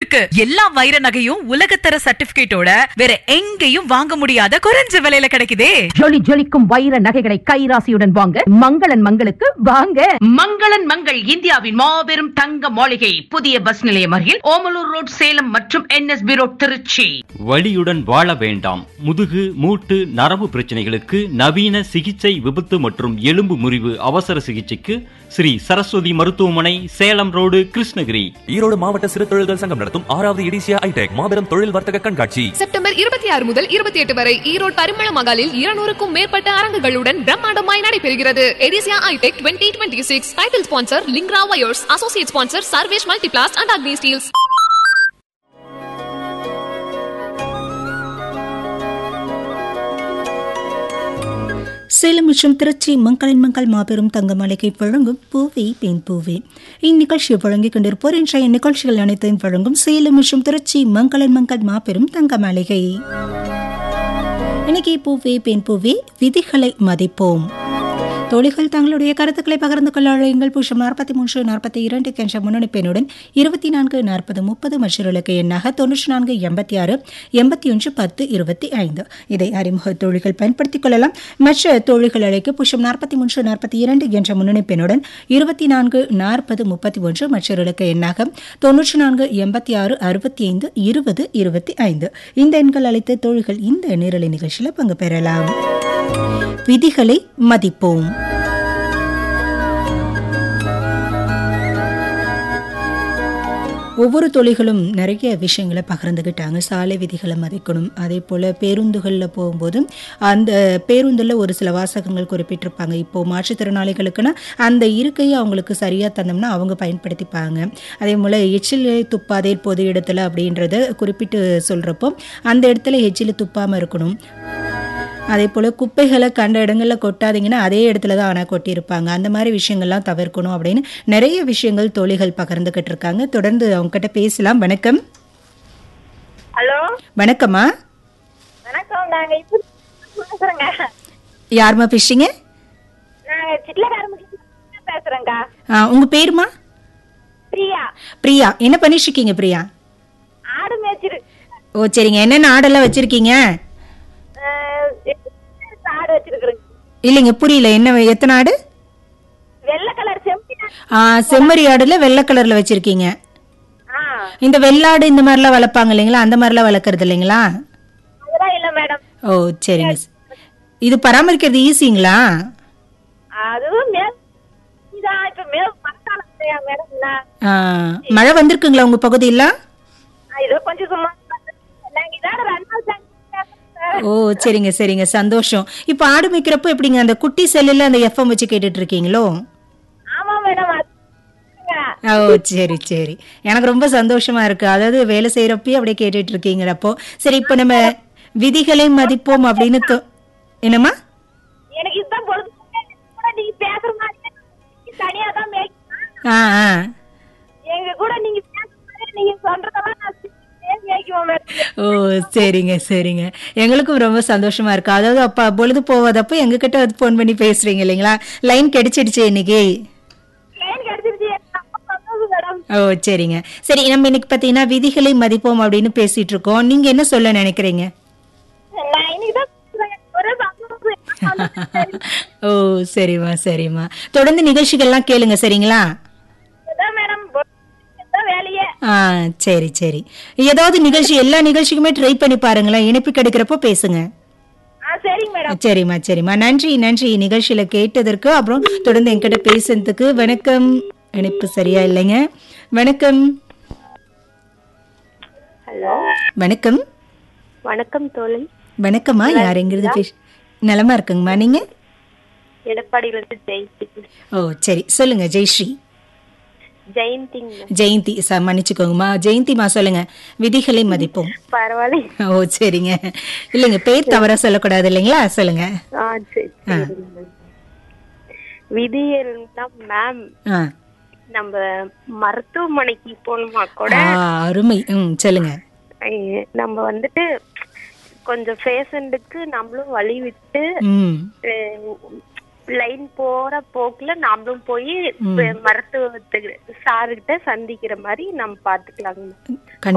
இருக்கு எல்லா வைர நகையும் உலகத்தர சர்டிபிகேட்டோட வேற எங்கேயும் வாங்க முடியாத குறைஞ்ச விலையில கிடைக்குதே ஜொலி ஜொலிக்கும் வைர நகைகளை கைராசியுடன் வாங்க மங்களன் மங்களுக்கு வாங்க மங்களன் மங்கள் இந்தியாவின் மாபெரும் தங்க மாளிகை புதிய பஸ் நிலையம் அருகில் ஓமலூர் ரோட் சேலம் மற்றும் என்எஸ்பி ரோட் திருச்சி வலியுடன் வாழ வேண்டாம் முதுகு மூட்டு நரம்பு பிரச்சனைகளுக்கு நவீன சிகிச்சை விபத்து மற்றும் எலும்பு முறிவு அவசர சிகிச்சைக்கு ஸ்ரீ சரஸ்வதி மருத்துவமனை சேலம் ரோடு கிருஷ்ணகிரி ஈரோடு மாவட்ட சிறு தொழில்கள் சங்கம் நடத்தும் ஆறாவது எடிசியா ஐடெக் மாபெரும் தொழில் வர்த்தக கண்காட்சி செப்டம்பர் இருபத்தி ஆறு முதல் இருபத்தி எட்டு வரை ஈரோடு பரிமள மகாலில் இருநூறுக்கும் மேற்பட்ட அரங்குகளுடன் பிரம்மாண்டமாய் நடைபெறுகிறது எடிசியா iTech twenty twenty six title sponsor Linkra wires associate sponsor Sarvesh Multiplast and Agni steels Salem மற்றும் திருச்சி மங்களின் மங்கள் மாபெரும் தங்க மாளிகை வழங்கும் பூவே பெண் பூவே இந்நிகழ்ச்சியை வழங்கிக் கொண்டிருப்போர் இன்றைய நிகழ்ச்சிகள் அனைத்தையும் வழங்கும் சேலம் மற்றும் திருச்சி மங்களின் மங்கள் மாபெரும் தங்க மாளிகை இன்னைக்கு பூவே பெண் பூவே விதிகளை மதிப்போம் தோழிகள் தங்களுடைய கருத்துக்களை பகிர்ந்து கொள்ள அழையுங்கள் பூஷம் நாற்பத்தி மூன்று நாற்பத்தி இரண்டு என்ற முன்னணி பெண்ணுடன் இருபத்தி நான்கு நாற்பது முப்பது மற்றும் இலக்கு எண்ணாக தொன்னூற்றி நான்கு எண்பத்தி ஆறு எண்பத்தி ஒன்று பத்து இருபத்தி ஐந்து இதை அறிமுக தோழிகள் பயன்படுத்திக் கொள்ளலாம் மற்ற தோழிகள் அழைக்க புஷம் நாற்பத்தி மூன்று நாற்பத்தி இரண்டு என்ற முன்னணி பெண்ணுடன் இருபத்தி நான்கு நாற்பது முப்பத்தி ஒன்று மற்றொரு இலக்கு எண்ணாக தொன்னூற்றி நான்கு எண்பத்தி ஆறு அறுபத்தி ஐந்து இருபது இருபத்தி ஐந்து இந்த எண்கள் அழைத்து தோழிகள் இந்த நேரலை நிகழ்ச்சியில் பங்கு பெறலாம் விதிகளை மதிப்போம் ஒவ்வொரு தொழில்களும் நிறைய விஷயங்களை பகிர்ந்துக்கிட்டாங்க சாலை விதிகளை மதிக்கணும் அதே போல் பேருந்துகளில் போகும்போது அந்த பேருந்தில் ஒரு சில வாசகங்கள் குறிப்பிட்டிருப்பாங்க இப்போது மாற்றுத்திறனாளிகளுக்குன்னா அந்த இருக்கையை அவங்களுக்கு சரியாக தந்தோம்னா அவங்க பயன்படுத்திப்பாங்க அதே போல் எச்சில் துப்பாதே பொது இடத்துல அப்படின்றத குறிப்பிட்டு சொல்கிறப்போ அந்த இடத்துல எச்சில் துப்பாமல் இருக்கணும் அதே போல் குப்பைகளை கண்ட இடங்களில் கொட்டாதீங்கன்னா அதே இடத்துல தான் ஆனால் கொட்டியிருப்பாங்க அந்த மாதிரி விஷயங்கள்லாம் தவிர்க்கணும் அப்படின்னு நிறைய விஷயங்கள் தோழிகள் பகிர்ந்துக்கிட்டு இருக்காங்க தொடர்ந்து அவங்க கிட்ட பேசலாம் வணக்கம் ஹலோ வணக்கம்மா வணக்கம் நாங்க இப்ப பேசுறேங்க யாரும்மா பேசுறீங்க நாங்க சிட்லக்காரமுக்கு பேசுறேங்க ஆ, உங்க பேருமா பிரியா பிரியா என்ன பண்ணிட்டு இருக்கீங்க பிரியா ஆடு மேய்ச்சிரு ஓ சரிங்க என்னென்ன ஆடெல்லாம் வச்சிருக்கீங்க அஹ், ஆடு வச்சிருக்கிறேங்க இல்லைங்க புரியல என்ன எத்தனை ஆடு வெள்ளை கலர் செம்பி ஆ, செம்மறி ஆடுல வெள்ளை கலர்ல வச்சிருக்கீங்க ஆ இந்த வெள்ளாடு இந்த மாதிரிலாம் வளர்ப்பாங்க இல்லைங்களா அந்த மாதிரிலாம் வளர்க்குறது இல்லைங்களா அதெல்லாம் இல்ல மேடம் ஓ சரிங்க இது பராமரிக்கிறது ஈஸிங்களா அதுவும் மேல் இதான் இப்ப மேல் மரக்காலம் இல்லையா மேடம் நான் ஆ, மழை வந்திருக்குங்களா உங்க பகுதியில் இதோ கொஞ்சம் சும்மா நாங்க இதான் ரெண்டு நாள் தங்கி பேசுறோம். ஓ சரிங்க சரிங்க சந்தோஷம் இப்போ ஆடு மேய்க்கிறப்போ எப்படிங்க அந்த குட்டி செல்லில் அந்த எஃப்எம் வச்சு கேட்டுட்டு இருக்கீங்களோ ஆமா மேடம் அது ஓ சரி சரி எனக்கு ரொம்ப சந்தோஷமா இருக்கு அதாவது வேலை செய்யறப்பயே அப்படியே கேட்டுட்டு இருக்கீங்க அப்போ சரி இப்போ நம்ம விதிகளை மதிப்போம் அப்படின்னு தோ- என்னம்மா எனக்கு இதுதான் பொழுது கூட நீங்க பேசுற மாதிரி தனியா தான் மேய்க்கணும் ஆ ஆ எங்க கூட நீங்க பேசுற மாதிரி நீங்க சொல்றதெல்லாம் நான் பேசி மேய்க்குவோம் மேடம் ஓ சரிங்க சரிங்க எங்களுக்கும் ரொம்ப சந்தோஷமா இருக்கு அதாவது அப்ப பொழுது போவதப்போ எங்ககிட்ட ஃபோன் பண்ணி பேசுறீங்க இல்லைங்களா லைன் கிடைச்சிடுச்சு இன்னைக்கு லைன் கிடைச்சிருச்சு எனக்கு ரொம்ப சந்தோஷம் மேடம் ஓ சரிங்க சரி நம்ம இன்னைக்கு பார்த்தீங்கன்னா விதிகளை மதிப்போம் அப்படின்னு பேசிட்டு இருக்கோம் நீங்க என்ன சொல்ல நினைக்கிறீங்க நான் இன்னைக்கு தான் பேசுறேன். ஒரே சந்தோஷம் என்ன சொல்றது தெரியல. ஓ சரிம்மா சரிம்மா தொடர்ந்து நிகழ்ச்சிகள்லாம் கேளுங்க சரிங்களா இதான் மேடம் இதான் வேலையே ஆ சரி சரி ஏதாவது நிகழ்ச்சி எல்லா நிகழ்ச்சிக்குமே ட்ரை பண்ணி பாருங்களேன் இணைப்பு கிடைக்கிறப்போ பேசுங்க ஆ சரிங்க மேடம் சரிம்மா சரிம்மா நன்றி நன்றி நிகழ்ச்சியில கேட்டதற்கு அப்புறம் தொடர்ந்து என்கிட்ட பேசுனதுக்கு வணக்கம் இணைப்பு சரியா இல்லைங்க வணக்கம் ஹலோ வணக்கம் வணக்கம் தோழி வணக்கம்மா யார் எங்கிறது பேச நலமா இருக்குங்கம்மா நீங்க எடப்பாடியில இருந்து ஜெயந்தி ஓ சரி சொல்லுங்க ஜெயஸ்ரீ ஜெயந்திங்க ஜெயந்தி சார் மன்னிச்சுக்கோங்கம்மா ஜெயந்திமா சொல்லுங்க விதிகளை மதிப்போம் பரவாயில்ல ஓ சரிங்க இல்லைங்க பேர் தவறா சொல்லக்கூடாது இல்லைங்களா சொல்லுங்க ஆ சரி சரிங்க. விதியல்னா மேம் ஆ நம்ம மருத்துவமனைக்கு போகணுமா கூட ஆ, அருமை ம் சொல்லுங்க ஐய, நம்ம வந்துட்டு கொஞ்சம் பேஷண்ட்டுக்கு நம்மளும் வழி விட்டு ம் லைன் போற போக்குல நாமளும் போய் மருத்துவத்துக்கு சாருகிட்ட சந்திக்கிற மாதிரி நம்ம பாத்துக்கலாங்க கண்டிப்பா